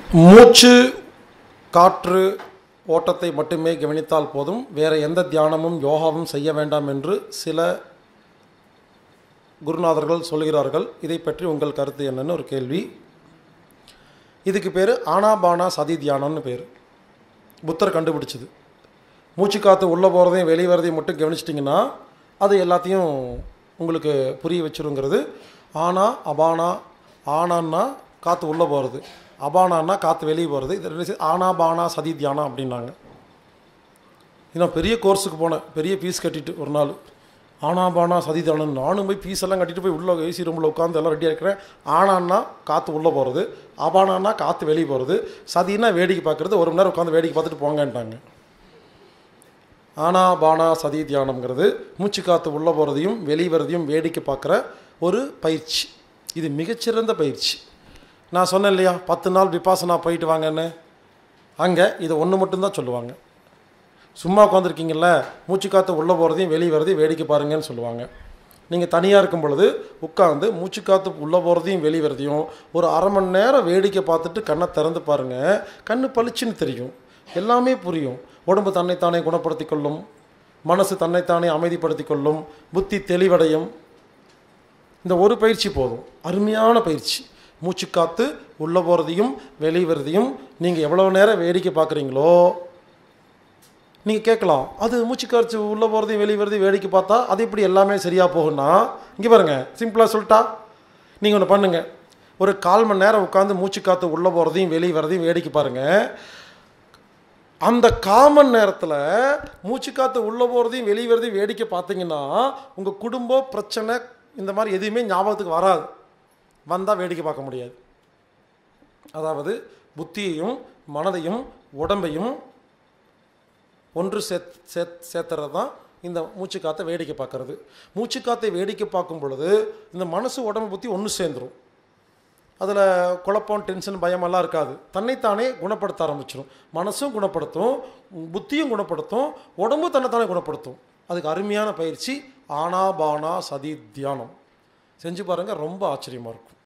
மூச்சு காற்று ஓட்டத்தை மட்டுமே கவனித்தால் போதும் வேறு எந்த தியானமும் யோகாவும் செய்ய வேண்டாம் என்று சில குருநாதர்கள் சொல்கிறார்கள் இதை பற்றி உங்கள் கருத்து என்னன்னு ஒரு கேள்வி இதுக்கு பேர் ஆனாபானா சதி தியானம்னு பேர் புத்தர் கண்டுபிடிச்சது மூச்சு காற்று உள்ளே போகிறதையும் வெளியே வரதையும் மட்டும் கவனிச்சிட்டிங்கன்னா அது எல்லாத்தையும் உங்களுக்கு புரிய வச்சிருங்கிறது ஆனா அபானா ஆனான்னா காற்று உள்ளே போகிறது அபானான்னா காற்று வெளியே போகிறது இது ரெண்டு சேர்த்து ஆனா பானா சதி தியானம் அப்படின்னாங்க இது நான் பெரிய கோர்ஸுக்கு போனேன் பெரிய ஃபீஸ் கட்டிட்டு ஒரு நாள் ஆனாபானா சதி தியானம் நானும் போய் ஃபீஸ் எல்லாம் கட்டிட்டு போய் உள்ளே ஏசி ரூமில் உட்காந்து எல்லாம் ரெடியாக இருக்கிறேன் ஆனான்னா காற்று உள்ளே போகிறது அபானான்னா காற்று வெளியே போகிறது சதினா வேடிக்கை பார்க்குறது ஒரு மணி நேரம் உட்காந்து வேடிக்கை பார்த்துட்டு போங்கன்ட்டாங்க ஆனா பானா சதி தியானம்ங்கிறது மூச்சு காற்று உள்ளே போகிறதையும் வெளியே வரதையும் வேடிக்கை பார்க்குற ஒரு பயிற்சி இது மிகச்சிறந்த பயிற்சி நான் சொன்னேன் இல்லையா பத்து நாள் விபாசனா போயிட்டு வாங்கன்னு அங்கே இதை ஒன்று மட்டும்தான் சொல்லுவாங்க சும்மா உட்காந்துருக்கீங்கல்ல மூச்சு காற்று உள்ளே போகிறதையும் வெளியே வரதையும் வேடிக்கை பாருங்கன்னு சொல்லுவாங்க நீங்கள் தனியாக இருக்கும் பொழுது உட்காந்து மூச்சு காற்று உள்ளே போகிறதையும் வெளியே வரதையும் ஒரு அரை மணி நேரம் வேடிக்கை பார்த்துட்டு கண்ணை திறந்து பாருங்கள் கண்ணு பளிச்சுன்னு தெரியும் எல்லாமே புரியும் உடம்பு தன்னைத்தானே குணப்படுத்தி கொள்ளும் மனசு தன்னைத்தானே அமைதிப்படுத்தி கொள்ளும் புத்தி தெளிவடையும் இந்த ஒரு பயிற்சி போதும் அருமையான பயிற்சி மூச்சு காற்று உள்ளே போகிறதையும் வெளியே வரதையும் நீங்கள் எவ்வளோ நேரம் வேடிக்கை பார்க்குறீங்களோ நீங்கள் கேட்கலாம் அது மூச்சு காற்று உள்ளே போகிறதையும் வெளியே வரதையும் வேடிக்கை பார்த்தா அது எப்படி எல்லாமே சரியாக போகும்னா இங்கே பாருங்கள் சிம்பிளாக சொல்லிட்டா நீங்கள் ஒன்று பண்ணுங்கள் ஒரு கால் மணி நேரம் உட்காந்து மூச்சு காற்று உள்ளே போகிறதையும் வெளியே வரதையும் வேடிக்கை பாருங்கள் அந்த காமன் நேரத்தில் மூச்சு காற்று உள்ளே போகிறதையும் வெளியே வரதையும் வேடிக்கை பார்த்தீங்கன்னா உங்கள் குடும்பம் பிரச்சனை இந்த மாதிரி எதுவுமே ஞாபகத்துக்கு வராது வந்தால் வேடிக்கை பார்க்க முடியாது அதாவது புத்தியையும் மனதையும் உடம்பையும் ஒன்று சேத் சேத் சேர்த்துறது தான் இந்த மூச்சு காற்றை வேடிக்கை பார்க்கறது மூச்சு காற்றை வேடிக்கை பார்க்கும் பொழுது இந்த மனசு உடம்பு புத்தி ஒன்று சேர்ந்துடும் அதில் குழப்பம் டென்ஷன் பயமெல்லாம் இருக்காது தன்னைத்தானே குணப்படுத்த ஆரம்பிச்சிடும் மனசும் குணப்படுத்தும் புத்தியும் குணப்படுத்தும் உடம்பும் தன்னைத்தானே குணப்படுத்தும் அதுக்கு அருமையான பயிற்சி ஆனாபானா சதி தியானம் செஞ்சு பாருங்கள் ரொம்ப ஆச்சரியமாக இருக்கும்